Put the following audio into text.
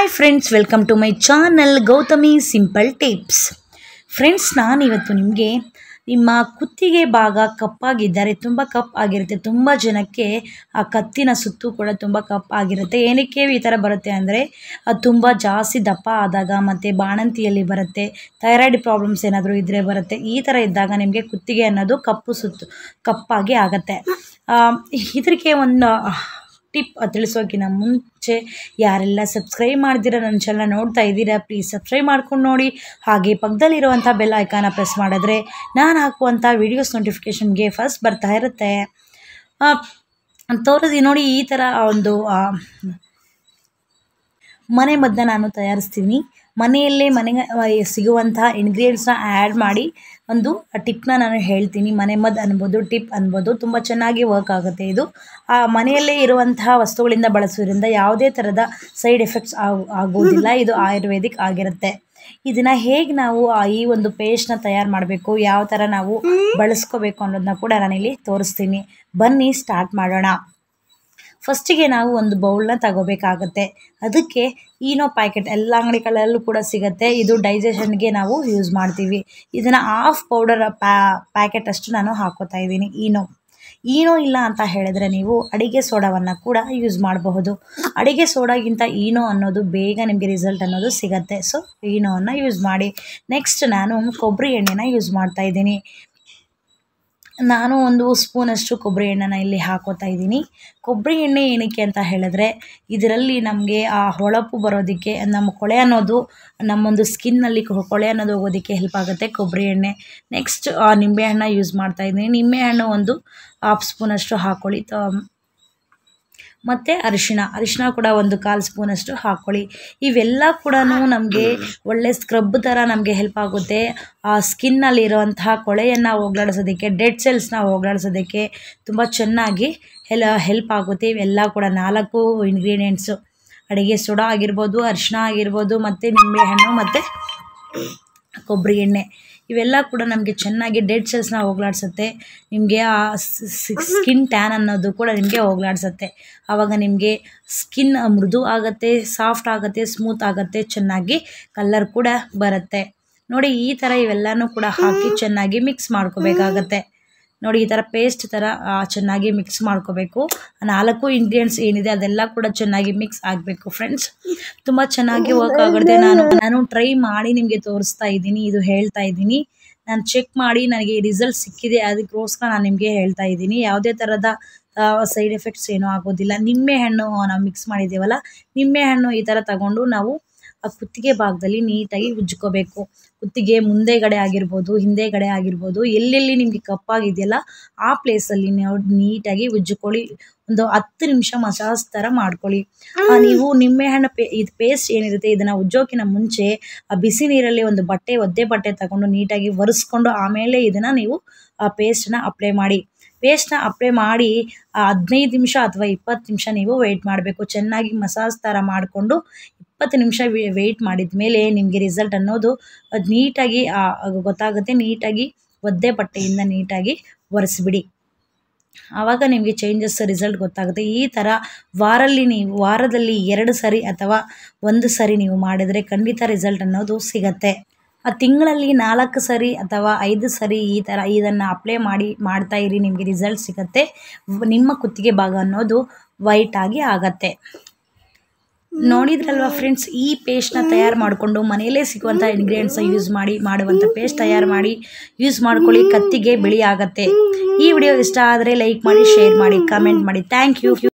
hi friends welcome to my channel Gautami simple tips friends ನಾನಿವತ್ತು ನಿಮಗೆ ನಿಮ್ಮ ಕುತ್ತಿಗೆ ಭಾಗ ಕಪ್ಪಾಗಿದ್ದರೆ ತುಂಬ ಕಪ್ ಆಗಿರುತ್ತೆ ತುಂಬ ಜನಕ್ಕೆ ಆ ಕತ್ತಿನ ಸುತ್ತು ಕೂಡ ತುಂಬ ಕಪ್ ಆಗಿರುತ್ತೆ ಏನಕ್ಕೆ ಈ ಥರ ಬರುತ್ತೆ ಅಂದರೆ ಅದು ತುಂಬ ಜಾಸ್ತಿ ದಪ್ಪ ಆದಾಗ ಮತ್ತು ಬಾಣಂತಿಯಲ್ಲಿ ಬರುತ್ತೆ ಥೈರಾಯ್ಡ್ ಪ್ರಾಬ್ಲಮ್ಸ್ ಏನಾದರೂ ಇದ್ದರೆ ಬರುತ್ತೆ ಈ ಥರ ಇದ್ದಾಗ ನಿಮಗೆ ಕುತ್ತಿಗೆ ಅನ್ನೋದು ಕಪ್ಪು ಸುತ್ತು ಕಪ್ಪಾಗಿ ಆಗುತ್ತೆ ಇದಕ್ಕೆ ಒಂದು ಟಿಪ್ ತಿಳಿಸೋಕ್ಕಿಂತ ಮುಂಚೆ ಯಾರೆಲ್ಲ ಸಬ್ಸ್ಕ್ರೈಬ್ ಮಾಡ್ದಿರ ನನ್ನ ಚಾನಲ್ ನೋಡ್ತಾ ಇದ್ದೀರಾ ಪ್ಲೀಸ್ ಸಬ್ಸ್ಕ್ರೈಬ್ ಮಾಡ್ಕೊಂಡು ನೋಡಿ ಹಾಗೆ ಪಕ್ಕದಲ್ಲಿರುವಂಥ ಬೆಲ್ ಐಕಾನ ಪ್ರೆಸ್ ಮಾಡಿದ್ರೆ ನಾನು ಹಾಕುವಂಥ ವೀಡಿಯೋಸ್ ನೋಟಿಫಿಕೇಷನ್ಗೆ ಫಸ್ಟ್ ಬರ್ತಾ ಇರುತ್ತೆ ತೋರಿಸಿ ನೋಡಿ ಈ ಥರ ಒಂದು ಆ, ಮನೆ ಮದ್ದನ್ನ ನಾನು ತಯಾರಿಸ್ತೀನಿ ಮನೆಯಲ್ಲೇ ಮನೆಗೆ ಆ, ಸಿಗುವಂತಹ ಇಂಗ್ರೀಡಿಯೆಂಟ್ಸ್ನ ಆ್ಯಡ್ ಮಾಡಿ ಒಂದು ಟಿಪ್ನ ನಾನು ಹೇಳ್ತೀನಿ ಮನೆ ಮದ್ದು ಅನ್ಬೋದು ಟಿಪ್ ಅನ್ಬೋದು ತುಂಬ ಚೆನ್ನಾಗಿ ವರ್ಕ್ ಆಗುತ್ತೆ ಇದು ಆ ಮನೆಯಲ್ಲೇ ಇರುವಂತಹ ವಸ್ತುಗಳಿಂದ ಬಳಸೋದ್ರಿಂದ ಯಾವುದೇ ಥರದ ಸೈಡ್ ಎಫೆಕ್ಟ್ಸ್ ಆಗೋದಿಲ್ಲ ಇದು ಆಯುರ್ವೇದಿಕ್ ಆಗಿರುತ್ತೆ ಇದನ್ನು ಹೇಗೆ ನಾವು ಆ ಈ ಒಂದು ಪೇಸ್ಟ್ನ ತಯಾರು ಮಾಡಬೇಕು ಯಾವ ಥರ ನಾವು ಬಳಸ್ಕೋಬೇಕು ಅನ್ನೋದನ್ನ ಕೂಡ ನಾನಿಲ್ಲಿ ತೋರಿಸ್ತೀನಿ ಬನ್ನಿ ಸ್ಟಾರ್ಟ್ ಮಾಡೋಣ ಫಸ್ಟಿಗೆ ನಾವು ಒಂದು ಬೌಲ್ನ ತಗೋಬೇಕಾಗತ್ತೆ ಅದಕ್ಕೆ ಈನೋ ಪ್ಯಾಕೆಟ್ ಎಲ್ಲ ಅಂಗಡಿಗಳಲ್ಲೂ ಕೂಡ ಸಿಗುತ್ತೆ ಇದು ಡೈಜೆಷನ್ಗೆ ನಾವು ಯೂಸ್ ಮಾಡ್ತೀವಿ ಇದನ್ನು ಹಾಫ್ ಪೌಡರ್ ಪ್ಯಾ ಪ್ಯಾಕೆಟ್ ಅಷ್ಟು ನಾನು ಹಾಕೋತಾ ಇದ್ದೀನಿ ಈನೋ ಈನೋ ಇಲ್ಲ ಅಂತ ಹೇಳಿದ್ರೆ ನೀವು ಅಡಿಗೆ ಸೋಡಾವನ್ನು ಕೂಡ ಯೂಸ್ ಮಾಡಬಹುದು ಅಡಿಗೆ ಸೋಡಾಗಿಂತ ಈನೋ ಅನ್ನೋದು ಬೇಗ ನಿಮಗೆ ರಿಸಲ್ಟ್ ಅನ್ನೋದು ಸಿಗತ್ತೆ ಸೊ ಈನೋವನ್ನು ಯೂಸ್ ಮಾಡಿ ನೆಕ್ಸ್ಟ್ ನಾನು ಕೊಬ್ಬರಿ ಎಣ್ಣೆನ ಯೂಸ್ ಮಾಡ್ತಾ ಇದ್ದೀನಿ ನಾನು ಒಂದು ಸ್ಪೂನಷ್ಟು ಕೊಬ್ಬರಿ ಎಣ್ಣೆನ ಇಲ್ಲಿ ಹಾಕೋತಾ ಇದ್ದೀನಿ ಕೊಬ್ಬರಿ ಎಣ್ಣೆ ಏನಕ್ಕೆ ಅಂತ ಹೇಳಿದ್ರೆ ಇದರಲ್ಲಿ ನಮಗೆ ಆ ಹೊಳಪು ಬರೋದಕ್ಕೆ ನಮ್ಮ ಕೊಳೆ ಅನ್ನೋದು ನಮ್ಮೊಂದು ಸ್ಕಿನ್ನಲ್ಲಿ ಕೊಳೆ ಅನ್ನೋದು ಹೋಗೋದಕ್ಕೆ ಹೆಲ್ಪ್ ಆಗುತ್ತೆ ಕೊಬ್ಬರಿ ಎಣ್ಣೆ ನೆಕ್ಸ್ಟ್ ನಿಂಬೆಹಣ್ಣ ಯೂಸ್ ಮಾಡ್ತಾ ಇದ್ದೀನಿ ನಿಂಬೆಹಣ್ಣು ಒಂದು ಹಾಫ್ ಸ್ಪೂನಷ್ಟು ಹಾಕ್ಕೊಳ್ಳಿ ತ- ಮತ್ತು ಅರಿಶಿಣ ಅರಿಶಿಣ ಕೂಡ ಒಂದು ಕಾಲು ಸ್ಪೂನಷ್ಟು ಹಾಕ್ಕೊಳ್ಳಿ ಇವೆಲ್ಲ ಕೂಡ ನಮಗೆ ಒಳ್ಳೆ ಸ್ಕ್ರಬ್ ಥರ ನಮಗೆ ಹೆಲ್ಪ್ ಆಗುತ್ತೆ ಆ ಸ್ಕಿನ್ನಲ್ಲಿರುವಂತಹ ಕೊಳೆಯನ್ನು ಹೋಗ್ಲಾಡಿಸೋದಕ್ಕೆ ಡೆಡ್ ಸೆಲ್ಸ್ನ ಹೋಗ್ಲಾಡಿಸೋದಕ್ಕೆ ತುಂಬ ಚೆನ್ನಾಗಿ ಹೆಲ್ ಹೆಲ್ಪ್ ಆಗುತ್ತೆ ಇವೆಲ್ಲ ಕೂಡ ನಾಲ್ಕು ಇಂಗ್ರೀಡಿಯೆಂಟ್ಸು ಅಡುಗೆ ಸೋಡಾ ಆಗಿರ್ಬೋದು ಅರಿಶಿಣ ಆಗಿರ್ಬೋದು ಮತ್ತು ನಿಂಬೆಹಣ್ಣು ಮತ್ತು ಕೊಬ್ಬರಿ ಎಣ್ಣೆ ಇವೆಲ್ಲ ಕೂಡ ನಮಗೆ ಚೆನ್ನಾಗಿ ಡೆಡ್ ಸೆಲ್ಸ್ನ ಹೋಗ್ಲಾಡ್ಸುತ್ತೆ ನಿಮಗೆ ಆ ಸ್ಕಿನ್ ಟ್ಯಾನ್ ಅನ್ನೋದು ಕೂಡ ನಿಮಗೆ ಹೋಗ್ಲಾಡ್ಸುತ್ತೆ ಆವಾಗ ನಿಮಗೆ ಸ್ಕಿನ್ ಮೃದು ಆಗುತ್ತೆ ಸಾಫ್ಟ್ ಆಗುತ್ತೆ ಸ್ಮೂತ್ ಆಗುತ್ತೆ ಚೆನ್ನಾಗಿ ಕಲರ್ ಕೂಡ ಬರುತ್ತೆ ನೋಡಿ ಈ ಥರ ಇವೆಲ್ಲನೂ ಕೂಡ ಹಾಕಿ ಚೆನ್ನಾಗಿ ಮಿಕ್ಸ್ ಮಾಡ್ಕೋಬೇಕಾಗತ್ತೆ ನೋಡಿ ಈ ಥರ ಪೇಸ್ಟ್ ಥರ ಆ, ಚೆನ್ನಾಗಿ ಮಿಕ್ಸ್ ಮಾಡ್ಕೋಬೇಕು ನಾಲ್ಕು ಇಂಗ್ರೀಡಿಯೆಂಟ್ಸ್ ಏನಿದೆ ಅದೆಲ್ಲ ಕೂಡ ಚೆನ್ನಾಗಿ ಮಿಕ್ಸ್ ಆಗಬೇಕು ಫ್ರೆಂಡ್ಸ್ ತುಂಬ ಚೆನ್ನಾಗಿ ವರ್ಕ್ ಆಗುತ್ತೆ ನಾನು ನಾನು ಟ್ರೈ ಮಾಡಿ ನಿಮಗೆ ತೋರಿಸ್ತಾ ಇದ್ದೀನಿ ಇದು ಹೇಳ್ತಾ ಇದ್ದೀನಿ ನಾನು ಚೆಕ್ ಮಾಡಿ ನನಗೆ ರಿಸಲ್ಟ್ ಸಿಕ್ಕಿದೆ ಅದಕ್ಕೋಸ್ಕರ ನಾನು ನಿಮಗೆ ಹೇಳ್ತಾ ಇದ್ದೀನಿ ಯಾವುದೇ ಥರದ ಸೈಡ್ ಎಫೆಕ್ಟ್ಸ್ ಏನೂ ಆಗೋದಿಲ್ಲ ನಿಂಬೆಹಣ್ಣು ನಾವು ಮಿಕ್ಸ್ ಮಾಡಿದ್ದೀವಲ್ಲ ನಿಂಬೆಹಣ್ಣು ಈ ಥರ ತಗೊಂಡು ನಾವು ಆ ಕುತ್ತಿಗೆ ಭಾಗದಲ್ಲಿ ನೀಟಾಗಿ ಉಜ್ಕೋಬೇಕು ಕುತ್ತಿಗೆ ಮುಂದೆಗಡೆ ಆಗಿರ್ಬೋದು ಹಿಂದೆಗಡೆ ಆಗಿರ್ಬೋದು ಎಲ್ಲೆಲ್ಲಿ ನಿಮಗೆ ಕಪ್ಪಾಗಿದೆಯಲ್ಲ ಆ ಪ್ಲೇಸಲ್ಲಿ ನೀವು ನೀಟಾಗಿ ಉಜ್ಜಿಕೊಳ್ಳಿ ಒಂದು ಹತ್ತು ನಿಮಿಷ ಮಸಾಜ್ ಥರ ಮಾಡ್ಕೊಳ್ಳಿ ಆ, ನೀವು ನಿಂಬೆಹಣ್ಣು ಪೇ ಇದು ಪೇಸ್ಟ್ ಏನಿರುತ್ತೆ ಇದನ್ನು ಉಜ್ಜೋಕಿನ ಮುಂಚೆ ಆ ಬಿಸಿ ನೀರಲ್ಲಿ ಒಂದು ಬಟ್ಟೆ ಒದ್ದೆ ಬಟ್ಟೆ ತಗೊಂಡು ನೀಟಾಗಿ ಒರೆಸ್ಕೊಂಡು ಆಮೇಲೆ ಇದನ್ನು ನೀವು ಆ ಪೇಸ್ಟನ್ನ ಅಪ್ಲೈ ಮಾಡಿ ಪೇಸ್ಟ್ನ ಅಪ್ಲೈ ಮಾಡಿ ಆ ಹದಿನೈದು ನಿಮಿಷ ಅಥವಾ ಇಪ್ಪತ್ತು ನಿಮಿಷ ನೀವು ವೆಯ್ಟ್ ಮಾಡಬೇಕು ಚೆನ್ನಾಗಿ ಮಸಾಜ್ ಥರ ಮಾಡಿಕೊಂಡು ಇಪ್ಪತ್ತು ನಿಮಿಷ ವೆಯ್ಟ್ ಮಾಡಿದ ಮೇಲೆ ನಿಮಗೆ ರಿಸಲ್ಟ್ ಅನ್ನೋದು ಅದು ನೀಟಾಗಿ ಆ, ಗೊತ್ತಾಗುತ್ತೆ ನೀಟಾಗಿ ಒದ್ದೆ ಬಟ್ಟೆಯಿಂದ ನೀಟಾಗಿ ಒರೆಸ್ಬಿಡಿ ಆವಾಗ ನಿಮಗೆ ಚೇಂಜಸ್ ರಿಸಲ್ಟ್ ಗೊತ್ತಾಗುತ್ತೆ ಈ ಥರ ವಾರಲ್ಲಿ ನೀವು ವಾರದಲ್ಲಿ ಎರಡು ಸರಿ ಅಥವಾ ಒಂದು ಸರಿ ನೀವು ಮಾಡಿದರೆ ಖಂಡಿತ ರಿಸಲ್ಟ್ ಅನ್ನೋದು ಸಿಗತ್ತೆ ಆ ತಿಂಗಳಲ್ಲಿ ನಾಲ್ಕು ಸರಿ ಅಥವಾ ಐದು ಸರಿ ಈ ಥರ ಇದನ್ನು ಅಪ್ಲೈ ಮಾಡಿ ಮಾಡ್ತಾ ಇರಿ ನಿಮಗೆ ರಿಸಲ್ಟ್ ಸಿಗತ್ತೆ ವ್- ನಿಮ್ಮ ಕುತ್ತಿಗೆ ಭಾಗ ಅನ್ನೋದು ವೈಟ್ ಆಗಿ ಆಗತ್ತೆ ನೋಡಿದ್ರಲ್ವಾ ಫ್ರೆಂಡ್ಸ್ ಈ ಪೇಸ್ಟ್ನ ತಯಾರು ಮಾಡಿಕೊಂಡು ಮನೆಯಲ್ಲೇ ಸಿಗುವಂಥ ಇಂಗ್ರೀಡಿಯೆಂಟ್ಸ್ನ ಯೂಸ್ ಮಾಡಿ ಮಾಡುವಂಥ ಪೇಸ್ಟ್ ತಯಾರು ಮಾಡಿ ಯೂಸ್ ಮಾಡ್ಕೊಳ್ಳಿ ಕತ್ತಿಗೆ ಬಿಳಿ ಆಗತ್ತೆ ಈ ವಿಡಿಯೋ ಇಷ್ಟ ಆದರೆ ಲೈಕ್ ಮಾಡಿ ಶೇರ್ ಮಾಡಿ ಕಮೆಂಟ್ ಮಾಡಿ ಥ್ಯಾಂಕ್ ಯು